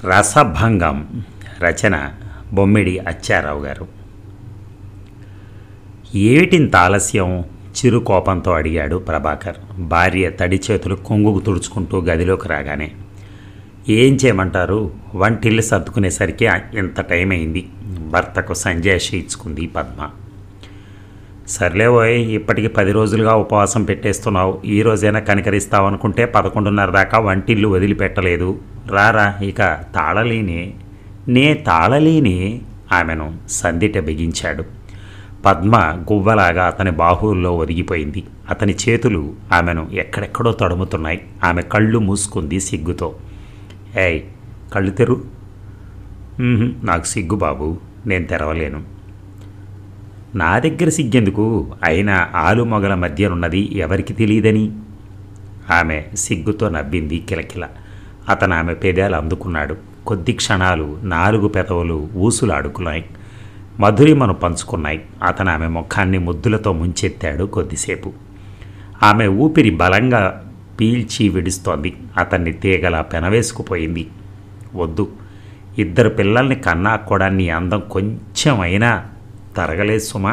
రసభంగం రచన బొమ్మిడి అచ్చారావు గారు ఏమిటింత ఆలస్యం చిరు కోపంతో అడిగాడు ప్రభాకర్ భార్య తడి చేతులు కొంగుకు తుడుచుకుంటూ గదిలోకి రాగానే ఏం చేయమంటారు వంటిల్లు సర్దుకునేసరికి ఇంత టైం అయింది భర్తకు సంజాయిషి ఇచ్చుకుంది పద్మ సర్లేవోయ్ ఇప్పటికి పది రోజులుగా ఉపవాసం పెట్టేస్తున్నావు ఈ రోజైనా కనికరిస్తావు అనుకుంటే పదకొండున్నర దాకా వంటిల్లు వదిలిపెట్టలేదు రారా ఇక తాళలేని నే తాళలేని ఆమెను సందిట బిగించాడు పద్మ గువ్వలాగా అతని బాహువుల్లో ఒదిగిపోయింది అతని చేతులు ఆమెను ఎక్కడెక్కడో తడుముతున్నాయి ఆమె కళ్ళు మూసుకుంది సిగ్గుతో ఏయ్ కళ్ళు తెరు "ఉహుం, నాకు సిగ్గు బాబు నేను తెరవలేను నా దగ్గర సిగ్గెందుకు అయినా ఆలు మొగల మధ్యనున్నది ఎవరికి తెలియదని ఆమె సిగ్గుతో నవ్వింది కిలకిల అతను ఆమె పెదాలు అందుకున్నాడు కొద్ది క్షణాలు నాలుగు పెదవులు ఊసులాడుకున్నాయి మధురిమను పంచుకున్నాయి అతను ఆమె ముఖాన్ని ముద్దులతో ముంచెత్తాడు కొద్దిసేపు ఆమె ఊపిరి బలంగా పీల్చి విడుస్తోంది అతన్ని తీగలా పెనవేసుకుపోయింది వద్దు ఇద్దరు పిల్లల్ని కన్నాక్కోడా నీ అందం కొంచెం అయినా తరగలేదు సుమా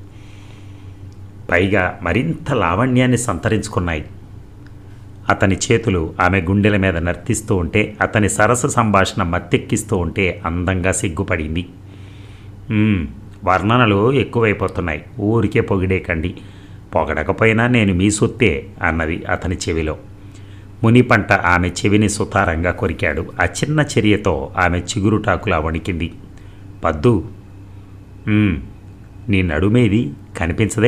పైగా మరింత లావణ్యాన్ని సంతరించుకున్నాయి అతని చేతులు ఆమె గుండెల మీద నర్తిస్తూ ఉంటే అతని సరస సంభాషణ మత్తెక్కిస్తూ ఉంటే అందంగా సిగ్గుపడింది "మ్మ్, వర్ణనలు ఎక్కువైపోతున్నాయి ఊరికే పొగిడేకండి పొగడకపోయినా నేను మీ సొత్తే అన్నది అతని చెవిలో మునిపంట ఆమె చెవిని సుతారంగా కొరికాడు ఆ చిన్న చర్యతో ఆమె చిగురుటాకులా వణికింది పద్దు "మ్మ్, నీ నడుమేది కనిపించదే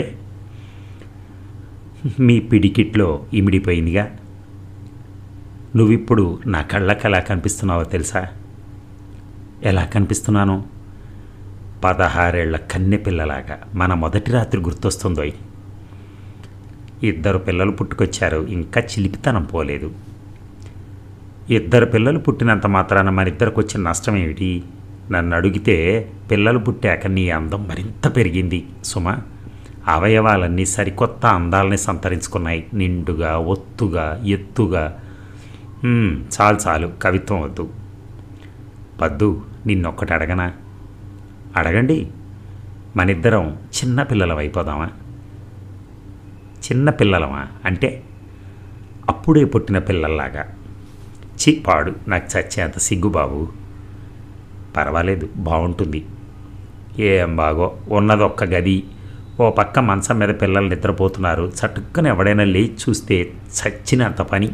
మీ పిడికిట్లో ఇమిడిపోయిందిగా నువ్విప్పుడు నా కళ్ళకి ఎలా కనిపిస్తున్నావో తెలుసా ఎలా కనిపిస్తున్నాను పదహారేళ్ల కన్నె పిల్లలాగా మన మొదటి రాత్రి గుర్తొస్తుందోయ్ ఇద్దరు పిల్లలు పుట్టుకొచ్చారు ఇంకా చిలిపితనం పోలేదు ఇద్దరు పిల్లలు పుట్టినంత మాత్రాన మనిద్దరికి వచ్చిన నష్టం ఏమిటి నన్ను అడిగితే పిల్లలు పుట్టాక నీ అందం మరింత పెరిగింది సుమ అవయవాలన్నీ సరికొత్త అందాలని సంతరించుకున్నాయి నిండుగా ఒత్తుగా ఎత్తుగా "హ్మ్, చాలు చాలు కవిత్వం వద్దు పద్దు నిన్నొక్కటి అడగనా అడగండి మనిద్దరం చిన్న పిల్లలం అయిపోదామా చిన్న పిల్లలమా అంటే అప్పుడే పుట్టిన పిల్లల్లాగా చి పాడు నాకు చచ్చేంత సిగ్గు బాబు పర్వాలేదు బాగుంటుంది ఏం బాగో ఉన్నది ఒక్క గది ఓ పక్క మంచం మీద పిల్లలు నిద్రపోతున్నారు చటుక్కున ఎవడైనా లేచి చూస్తే చచ్చినంత పని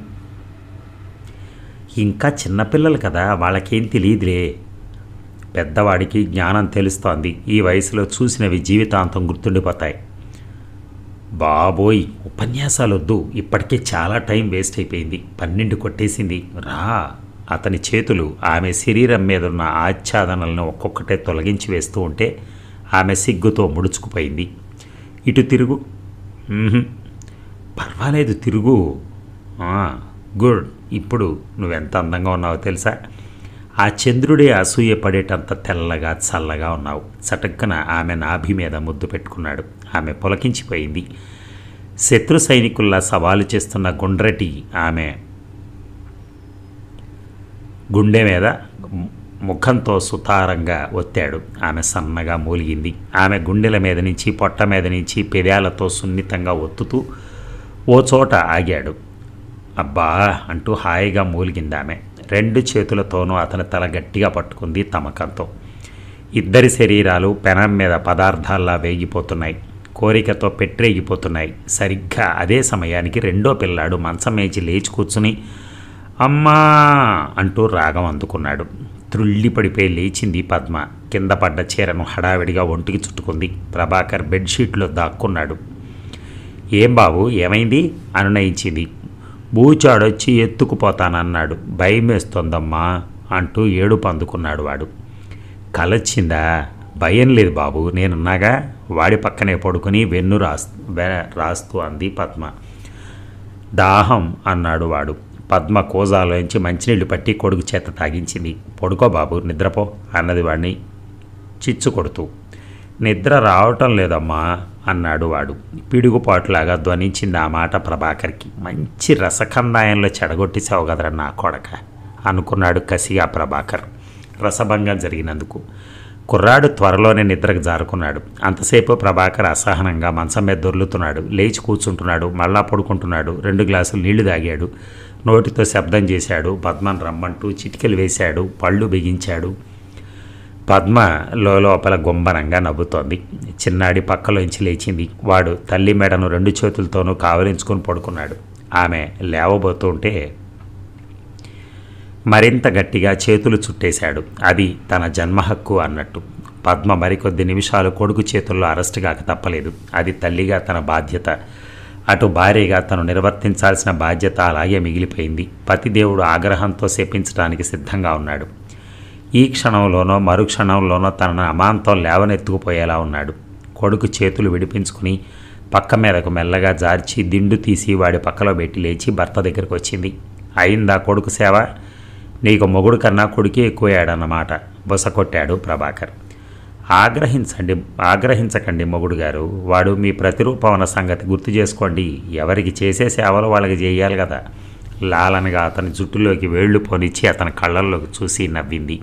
ఇంకా చిన్నపిల్లలు కదా వాళ్ళకేం తెలియదులే పెద్దవాడికి జ్ఞానం తెలుస్తోంది ఈ వయసులో చూసినవి జీవితాంతం గుర్తుండిపోతాయి బాబోయ్ ఉపన్యాసాలు వద్దు ఇప్పటికే చాలా టైం వేస్ట్ అయిపోయింది పన్నెండు కొట్టేసింది రా అతని చేతులు ఆమె శరీరం మీద ఉన్న ఆచ్ఛాదనలను ఒక్కొక్కటే తొలగించి వేస్తూ ఉంటే ఆమె సిగ్గుతో ముడుచుకుపోయింది ఇటు తిరుగు "మ్మ్హ్. పర్వాలేదు తిరుగు "ఆ, గుడ్ ఇప్పుడు నువ్వెంత అందంగా ఉన్నావో తెలుసా ఆ చంద్రుడే అసూయ పడేటంత తెల్లగా చల్లగా ఉన్నావు చటుక్కున ఆమె నాభి మీద ముద్దు పెట్టుకున్నాడు ఆమె పులకించిపోయింది శత్రు సైనికుల్లా సవాలు చేస్తున్న గుండ్రటి ఆమె గుండె మీద ముఖంతో సుతారంగా ఒత్తాడు ఆమె సన్నగా మూలిగింది ఆమె గుండెల మీద నుంచి పొట్ట మీద నుంచి పెదాలతో సున్నితంగా ఒత్తుతూ ఓ చోట ఆగాడు అబ్బా అంటూ హాయిగా మూలిగింది ఆమె రెండు చేతులతోనూ అతని తల గట్టిగా పట్టుకుంది తమకంతో ఇద్దరి శరీరాలు పెనం మీద పదార్థాల్లా వేగిపోతున్నాయి కోరికతో పెట్టరేగిపోతున్నాయి సరిగ్గా అదే సమయానికి రెండో పిల్లాడు మంచం మేచి లేచి కూర్చుని అమ్మా అంటూ రాగం అందుకున్నాడు త్రుళ్ళి పడిపోయి లేచింది పద్మ కింద పడ్డ చీరను హడావిడిగా ఒంటికి చుట్టుకుంది ప్రభాకర్ బెడ్షీట్లో దాక్కున్నాడు ఏం బాబు ఏమైంది అనునయించింది బూచాడొచ్చి ఎత్తుకుపోతానన్నాడు భయమేస్తోందమ్మా అంటూ ఏడుపు అందుకున్నాడు వాడు కలొచ్చిందా భయం లేదు బాబు నేనున్నాగా వాడి పక్కనే పడుకుని వెన్ను రాస్తూ రాస్తూ అంది పద్మ దాహం అన్నాడు వాడు పద్మ కోజాలోంచి మంచినీళ్లు పట్టి కొడుకు చేత తాగించింది పడుకో బాబు నిద్రపో అన్నది వాడిని చిచ్చు కొడుతూ నిద్ర రావటం లేదమ్మా అన్నాడు వాడు పిడుగుపాటులాగా ధ్వనించింది ఆ మాట ప్రభాకర్కి మంచి రసకందాయంలో చెడగొట్టేసావు కదరా నా కొడక అనుకున్నాడు కసిగా ప్రభాకర్ రసభంగం జరిగినందుకు కుర్రాడు త్వరలోనే నిద్రకు జారుకున్నాడు అంతసేపు ప్రభాకర్ అసహనంగా మంచం మీద దొర్లుతున్నాడు లేచి కూర్చుంటున్నాడు మళ్ళా పడుకుంటున్నాడు రెండు గ్లాసులు నీళ్లు తాగాడు నోటితో శబ్దం చేశాడు పద్మను రమ్మంటూ చిటికెలు వేశాడు పళ్ళు బిగించాడు పద్మ లోపల గుంబనంగా నవ్వుతోంది చిన్నాడి పక్కలోంచి లేచింది వాడు తల్లి మెడను రెండు చేతులతోనూ కావలించుకొని పడుకున్నాడు ఆమె లేవబోతుంటే మరింత గట్టిగా చేతులు చుట్టేశాడు అది తన జన్మ హక్కు అన్నట్టు పద్మ మరికొద్ది నిమిషాలు కొడుకు చేతుల్లో అరెస్ట్ కాక తప్పలేదు అది తల్లిగా తన బాధ్యత అటు భార్యగా తను నిర్వర్తించాల్సిన బాధ్యత అలాగే మిగిలిపోయింది పతిదేవుడు ఆగ్రహంతో శపించడానికి సిద్ధంగా ఉన్నాడు ఈ క్షణంలోనో మరు క్షణంలోనో తనను అమాంతం లేవనెత్తుకుపోయేలా ఉన్నాడు కొడుకు చేతులు విడిపించుకుని పక్క మీదకు మెల్లగా జార్చి దిండు తీసి వాడి పక్కలో పెట్టి లేచి భర్త దగ్గరికి వచ్చింది అయిందా కొడుకు సేవ నీకు మొగుడు కన్నా కొడుకే ఎక్కువయ్యాడన్నమాట బుస కొట్టాడు ప్రభాకర్ ఆగ్రహించండి ఆగ్రహించకండి మొగుడు గారు వాడు మీ ప్రతిరూపం అన్న సంగతి గుర్తు చేసుకోండి ఎవరికి చేసే సేవలు వాళ్ళకి చేయాలి కదా లాలనగా అతని జుట్టులోకి వేళ్లు పోనిచ్చి అతని కళ్ళల్లోకి చూసి నవ్వింది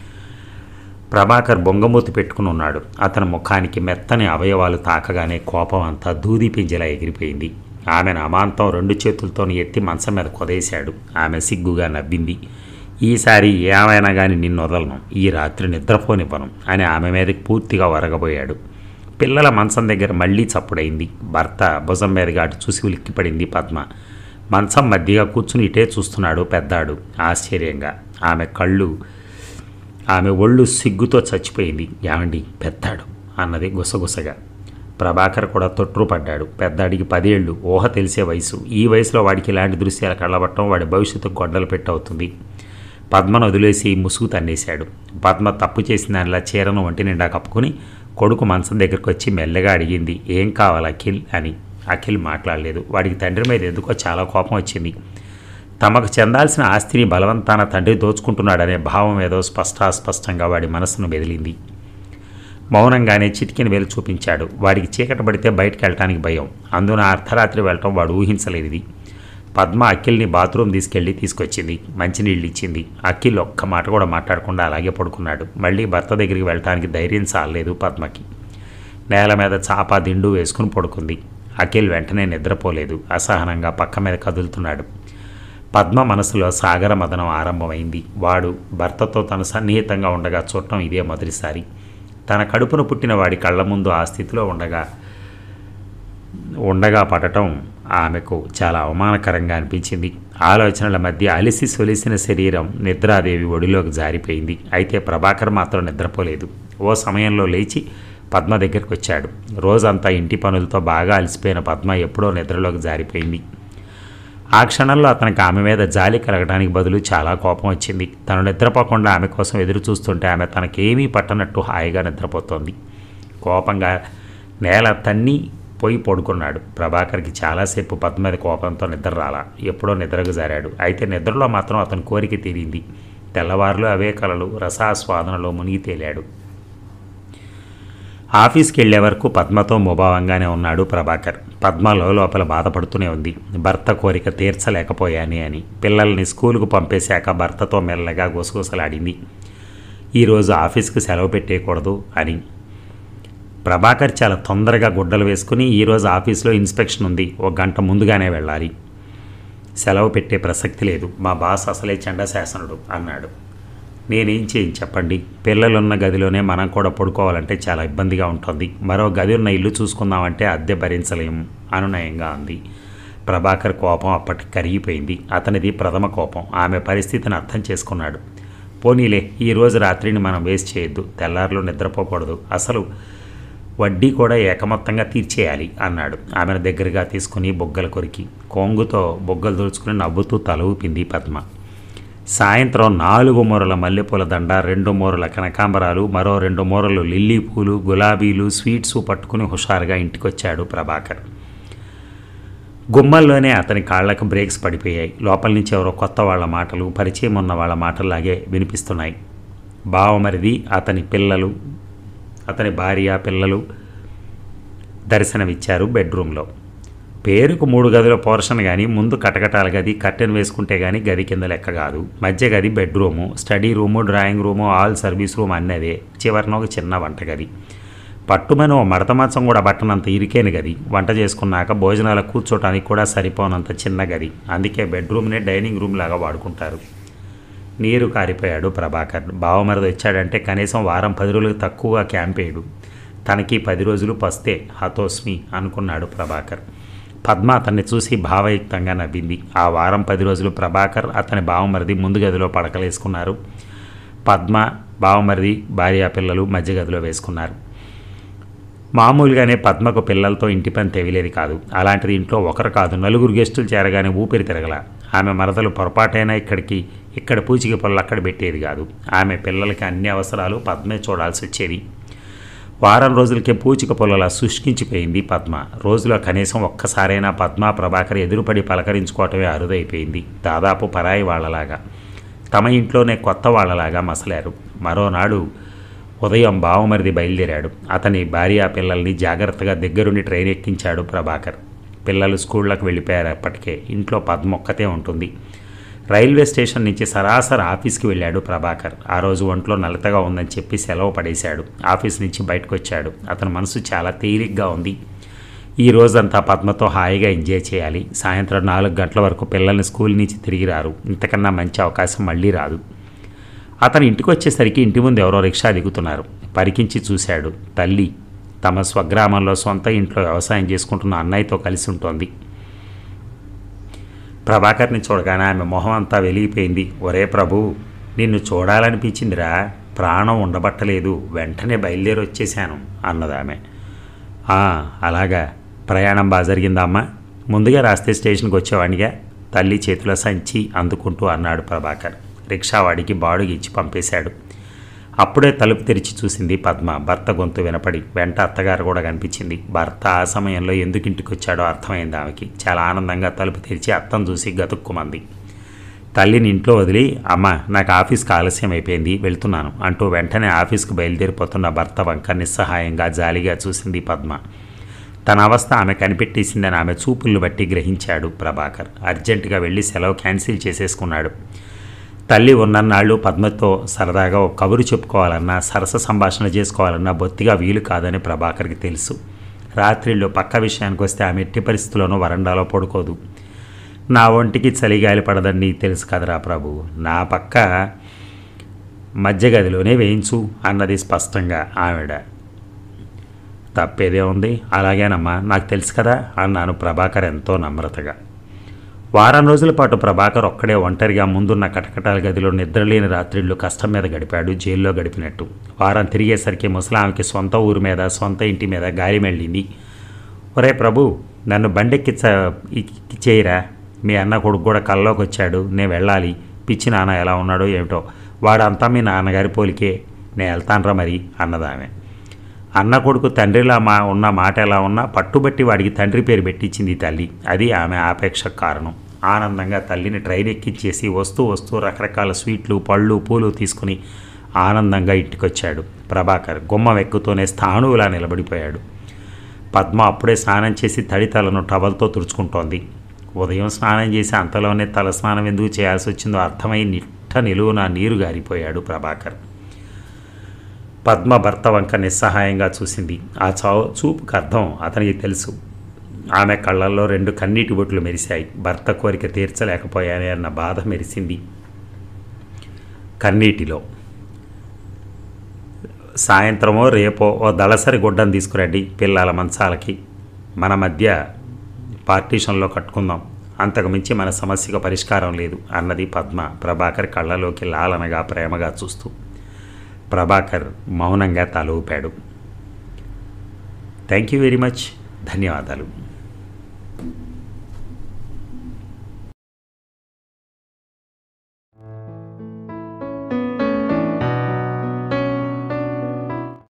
ప్రభాకర్ బొంగమూతి పెట్టుకుని ఉన్నాడు అతని ముఖానికి మెత్తని అవయవాలు తాకగానే కోపం అంతా దూది పింజలా ఎగిరిపోయింది ఆమెను అమాంతం రెండు చేతులతో ఎత్తి మంచం మీద కొదేశాడు ఆమె సిగ్గుగా నవ్వింది ఈసారి ఏమైనా కానీ నిన్ను వదలను ఈ రాత్రి నిద్రపోనివ్వను అని ఆమె మీదకి పూర్తిగా వరగబోయాడు పిల్లల మంచం దగ్గర మళ్ళీ చప్పుడైంది భర్త భుజం మీదగా అటు చూసి ఉలిక్కిపడింది పద్మ మంచం మధ్యగా కూర్చుని ఇటే చూస్తున్నాడు పెద్దాడు ఆశ్చర్యంగా ఆమె కళ్ళు ఆమె ఒళ్ళు సిగ్గుతో చచ్చిపోయింది ఏమండి పెద్దాడు అన్నది గుసగుసగా ప్రభాకర్ కూడా తొట్టుపడ్డాడు పెద్దాడికి పదేళ్ళు ఊహ తెలిసే వయసు ఈ వయసులో వాడికి ఇలాంటి దృశ్యాలు కళ్ళబట్టడం వాడి భవిష్యత్తు గొడ్డలు పెట్టవుతుంది పద్మను వదిలేసి ముసుగు తన్నేశాడు పద్మ తప్పు చేసిన దానిలా చీరను ఒంటి నిండా కప్పుకుని కొడుకు మంచం దగ్గరికి వచ్చి మెల్లగా అడిగింది ఏం కావాలి అఖిల్ అని అఖిల్ మాట్లాడలేదు వాడికి తండ్రి మీద ఎందుకో చాలా కోపం వచ్చింది తమకు చెందాల్సిన ఆస్తిని బలవంతాన తండ్రి దోచుకుంటున్నాడనే భావం ఏదో స్పష్టాస్పష్టంగా వాడి మనసును మెదిలింది మౌనంగానే చిటికిన వేలు చూపించాడు వాడికి చీకటి పడితే బయటికి వెళ్ళటానికి భయం అందున అర్ధరాత్రి వెళ్ళటం వాడు ఊహించలేనిది పద్మ అఖిల్ని బాత్రూమ్ తీసుకెళ్ళి తీసుకొచ్చింది మంచినీళ్ళు ఇచ్చింది అఖిల్ ఒక్క మాట కూడా మాట్లాడకుండా అలాగే పడుకున్నాడు మళ్ళీ భర్త దగ్గరికి వెళ్ళటానికి ధైర్యం చాలలేదు పద్మకి నేల మీద చాప దిండు వేసుకుని పడుకుంది అఖిల్ వెంటనే నిద్రపోలేదు అసహనంగా పక్క మీద కదులుతున్నాడు పద్మ మనసులో సాగర మదనం ఆరంభమైంది వాడు భర్తతో తను సన్నిహితంగా ఉండగా చూడటం ఇదే మొదటిసారి తన కడుపున పుట్టిన వాడి కళ్ళ ముందు ఆ స్థితిలో ఉండగా ఉండగా పడటం ఆమెకు చాలా అవమానకరంగా అనిపించింది ఆలోచనల మధ్య అలిసి సొలిసిన శరీరం నిద్రాదేవి ఒడిలోకి జారిపోయింది అయితే ప్రభాకర్ మాత్రం నిద్రపోలేదు ఓ సమయంలో లేచి పద్మ దగ్గరికి వచ్చాడు రోజంతా ఇంటి పనులతో బాగా అలసిపోయిన పద్మ ఎప్పుడో నిద్రలోకి జారిపోయింది ఆ క్షణంలో అతనికి ఆమె మీద జాలి కలగడానికి బదులు చాలా కోపం వచ్చింది తను నిద్రపోకుండా ఆమె కోసం ఎదురు చూస్తుంటే ఆమె తనకేమీ పట్టనట్టు హాయిగా నిద్రపోతోంది కోపంగా నేల తన్ని పోయి పడుకున్నాడు ప్రభాకర్కి చాలాసేపు పద్మ మీద కోపంతో నిద్ర రాలా ఎప్పుడో నిద్రకు జారాడు అయితే నిద్రలో మాత్రం అతని కోరిక తీరింది తెల్లవారులు అవే కలలు రసాస్వాదనలో మునిగి తేలాడు ఆఫీస్కి వెళ్లే వరకు పద్మతో ముభావంగానే ఉన్నాడు ప్రభాకర్ పద్మలో లోపల బాధపడుతూనే ఉంది భర్త కోరిక తీర్చలేకపోయాని అని పిల్లల్ని స్కూలుకు పంపేశాక భర్తతో మెల్లగా గుసగుసలాడింది ఈరోజు ఆఫీస్కి సెలవు పెట్టేయకూడదు అని ప్రభాకర్ చాలా తొందరగా గుడ్డలు వేసుకుని ఈరోజు ఆఫీస్లో ఇన్స్పెక్షన్ ఉంది ఒక గంట ముందుగానే వెళ్ళాలి సెలవు పెట్టే ప్రసక్తి లేదు మా బాస్ అసలే చండశాసనుడు అన్నాడు నేనేం చేయను చెప్పండి పిల్లలున్న గదిలోనే మనం కూడా పడుకోవాలంటే చాలా ఇబ్బందిగా ఉంటుంది మరో గది ఉన్న ఇల్లు చూసుకుందామంటే అద్దె భరించలేము అనునయంగా అంది ప్రభాకర్ కోపం అప్పటికి కరిగిపోయింది అతనిది ప్రథమ కోపం ఆమె పరిస్థితిని అర్థం చేసుకున్నాడు పోనీలే ఈ రోజు రాత్రిని మనం వేస్ట్ చేయొద్దు తెల్లారులు నిద్రపోకూడదు అసలు వడ్డీ కూడా ఏకమొత్తంగా తీర్చేయాలి అన్నాడు ఆమెను దగ్గరగా తీసుకుని బొగ్గల కొరికి కొంగుతో బొగ్గలు దుడుచుకుని నవ్వుతూ తల ఊపింది పద్మ సాయంత్రం నాలుగు మూరల మల్లెపూల దండ రెండు మూరల కనకాంబరాలు మరో రెండు మూరలు లిల్లీ పూలు గులాబీలు స్వీట్స్ పట్టుకుని హుషారుగా ఇంటికొచ్చాడు ప్రభాకర్ గుమ్మల్లోనే అతని కాళ్లకు బ్రేక్స్ పడిపోయాయి లోపల నుంచి ఎవరో కొత్త వాళ్ళ మాటలు పరిచయం ఉన్న వాళ్ళ మాటల్లాగే వినిపిస్తున్నాయి బావమరిది అతని పిల్లలు అతని భార్య పిల్లలు దర్శనమిచ్చారు బెడ్రూమ్లో పేరుకు మూడు గదుల పోర్షన్ కానీ ముందు కటకటాల గది కర్టెన్ వేసుకుంటే కానీ గది కింద లెక్క కాదు మధ్య గది bedroom study room drawing room all service room అన్నదే చివరిన ఒక చిన్న వంటగది పట్టుమని ఓ మడత మంచం కూడా బట్టనంత ఇరికేని గది వంట చేసుకున్నాక భోజనాలకు కూర్చోటానికి కూడా సరిపోనంత చిన్న గది అందుకే బెడ్రూమ్నే డైనింగ్ రూమ్ లాగా వాడుకుంటారు నీరు కారిపోయాడు ప్రభాకర్ బావమరిది వచ్చాడంటే కనీసం వారం పది రోజులకు తక్కువగా క్యాంప్ వేయడు తనకి పది రోజులు పస్తే హతోస్మి అనుకున్నాడు ప్రభాకర్ పద్మ అతన్ని చూసి భావయుక్తంగా నవ్వింది ఆ వారం పది రోజులు ప్రభాకర్ అతని బావమరిది ముందు గదిలో పడకలేసుకున్నారు పద్మ బావమరిది భార్యా పిల్లలు మధ్య గదిలో వేసుకున్నారు మామూలుగానే పద్మకు పిల్లలతో ఇంటి పని తెవిలేది కాదు అలాంటిది ఇంట్లో ఒకరు కాదు నలుగురు గెస్టులు చేరగానే ఊపిరి తిరగల ఆమె మరదలు పొరపాటైనా ఇక్కడికి ఇక్కడ పూచిక పొల్లు అక్కడ పెట్టేది కాదు ఆమె పిల్లలకి అన్ని అవసరాలు పద్మే చూడాల్సి వచ్చేది వారం రోజులకే పూచిక పొల్లలా శుష్కించిపోయింది పద్మ రోజులో కనీసం ఒక్కసారైనా పద్మ ప్రభాకర్ ఎదురుపడి పలకరించుకోవటమే అరుదైపోయింది దాదాపు పరాయి వాళ్ళలాగా తమ ఇంట్లోనే కొత్త వాళ్ళలాగా మసలారు మరోనాడు ఉదయం బావమరిది బయలుదేరాడు అతని భార్య పిల్లల్ని జాగ్రత్తగా దగ్గరుండి ట్రైన్ ఎక్కించాడు ప్రభాకర్ పిల్లలు స్కూళ్ళకు వెళ్ళిపోయారు అప్పటికే ఇంట్లో పద్మొక్కతే ఉంటుంది రైల్వే స్టేషన్ నుంచి సరాసరి ఆఫీస్కి వెళ్ళాడు ప్రభాకర్ ఆ రోజు ఒంట్లో నలతగా ఉందని చెప్పి సెలవు పడేశాడు ఆఫీస్ నుంచి బయటకు వచ్చాడు అతని మనసు చాలా తేలిగ్గా ఉంది ఈ రోజంతా పద్మతో హాయిగా ఎంజాయ్ చేయాలి సాయంత్రం నాలుగు గంటల వరకు పిల్లల్ని స్కూల్ నుంచి తిరిగి రారు ఇంతకన్నా మంచి అవకాశం మళ్ళీ రాదు అతను ఇంటికి వచ్చేసరికి ఇంటి ముందు ఎవరో రిక్షా దిగుతున్నారు పరికించి చూశాడు తల్లి తమ స్వగ్రామంలో సొంత ఇంట్లో వ్యవసాయం చేసుకుంటున్న అన్నయ్యతో కలిసి ఉంటుంది ప్రభాకర్ని చూడగానే ఆమె మొహం అంతా వెలిగిపోయింది ఒరే ప్రభు నిన్ను చూడాలనిపించిందిరా ప్రాణం ఉండబట్టలేదు వెంటనే బయలుదేరి వచ్చేశాను అన్నదామె "ఆ, అలాగా ప్రయాణం బాగా జరిగిందా అమ్మా ముందుగా రాస్తే స్టేషన్కి వచ్చేవాడిగా తల్లి చేతిలో సంచి అందుకుంటూ అన్నాడు ప్రభాకర్ రిక్షావాడికి బాడుగి ఇచ్చి పంపేశాడు అప్పుడే తలుపు తెరిచి చూసింది పద్మ భర్త గొంతు వినపడి వెంట అత్తగారు కూడా కనిపించింది భర్త ఆ సమయంలో ఎందుకు ఇంటికి వచ్చాడో అర్థమైంది ఆమెకి చాలా ఆనందంగా తలుపు తెరిచి అత్తం చూసి గతుక్కుమంది తల్లిని ఇంట్లో వదిలి అమ్మ నాకు ఆఫీస్కి ఆలస్యం అయిపోయింది వెళ్తున్నాను అంటూ వెంటనే ఆఫీస్కి బయలుదేరిపోతున్న భర్త వంక నిస్సహాయంగా జాలిగా చూసింది పద్మ తన అవస్థ ఆమె కనిపెట్టేసిందని ఆమె చూపులను బట్టి గ్రహించాడు ప్రభాకర్ అర్జెంటుగా వెళ్ళి సెలవు క్యాన్సిల్ చేసేసుకున్నాడు తల్లి ఉన్నన్నాళ్ళు పద్మతో సరదాగా ఒక కబురు చెప్పుకోవాలన్నా సరస సంభాషణ చేసుకోవాలన్నా బొత్తిగా వీలు కాదని ప్రభాకర్కి తెలుసు రాత్రిళ్ళు పక్క విషయానికి వస్తే ఆమె ఎట్టి పరిస్థితుల్లోనూ వరండాలో పడుకోదు నా ఒంటికి చలిగాలి పడదని నీకు తెలుసు కదరా ప్రభు నా పక్క మధ్య గదిలోనే వేయించు అన్నది స్పష్టంగా ఆవిడ తప్పేదే ఉంది అలాగేనమ్మా నాకు తెలుసు కదా అన్నాను ప్రభాకర్ ఎంతో నమ్రతగా వారం రోజుల పాటు ప్రభాకర్ ఒక్కడే ఒంటరిగా ముందున్న కటకటాల గదిలో నిద్రలేని రాత్రిళ్ళు కష్టం మీద గడిపాడు జైల్లో గడిపినట్టు వారం తిరిగేసరికి ముసలాంకి సొంత ఊరు మీద సొంత ఇంటి మీద గాలి మెళ్ళింది ఒరే ప్రభు నన్ను బండెక్కిచ్చ చేయరా మీ అన్న కొడుకు కూడా కల్లోకి వచ్చాడు నేను వెళ్ళాలి పిచ్చి నాన్న ఎలా ఉన్నాడో ఏమిటో వాడంతా మీ నాన్నగారి పోలికే నేను వెళ్తాన్రా మరి అన్నదామె అన్న కొడుకు తండ్రిలా మా ఉన్న మాట ఎలా ఉన్నా పట్టుబట్టి వాడికి తండ్రి పేరు పెట్టించింది తల్లి అది ఆమె ఆపేక్షకు కారణం ఆనందంగా తల్లిని ట్రైన్ ఎక్కించేసి వస్తూ వస్తూ రకరకాల స్వీట్లు పళ్ళు పూలు తీసుకుని ఆనందంగా ఇంటికొచ్చాడు ప్రభాకర్ గుమ్మం ఎక్కుతూనే స్థాణువులా నిలబడిపోయాడు పద్మ అప్పుడే స్నానం చేసి తడి తలను టవల్తో తుడుచుకుంటోంది ఉదయం స్నానం చేసి అంతలోనే తల స్నానం ఎందుకు చేయాల్సి వచ్చిందో అర్థమై నిట్ట నిలువున నీరు గారిపోయాడు ప్రభాకర్ పద్మ భర్త వంక నిస్సహాయంగా చూసింది ఆ చావు చూపుకు అర్థం అతనికి తెలుసు ఆమె కళ్ళల్లో రెండు కన్నీటి బొట్లు మెరిశాయి భర్త కోరిక తీర్చలేకపోయానే అన్న బాధ మెరిసింది కన్నీటిలో సాయంత్రమో రేపో ఓ దళసరి గుడ్డను తీసుకురండి పిల్లల మంచాలకి మన మధ్య పార్టీషన్లో కట్టుకుందాం అంతకు మించి మన సమస్యకు పరిష్కారం లేదు అన్నది పద్మ ప్రభాకర్ కళ్ళలోకి లాలనగా ప్రేమగా చూస్తూ ప్రభాకర్ మౌనంగా తల ఊపాడు థ్యాంక్ యూ వెరీ మచ్ ధన్యవాదాలు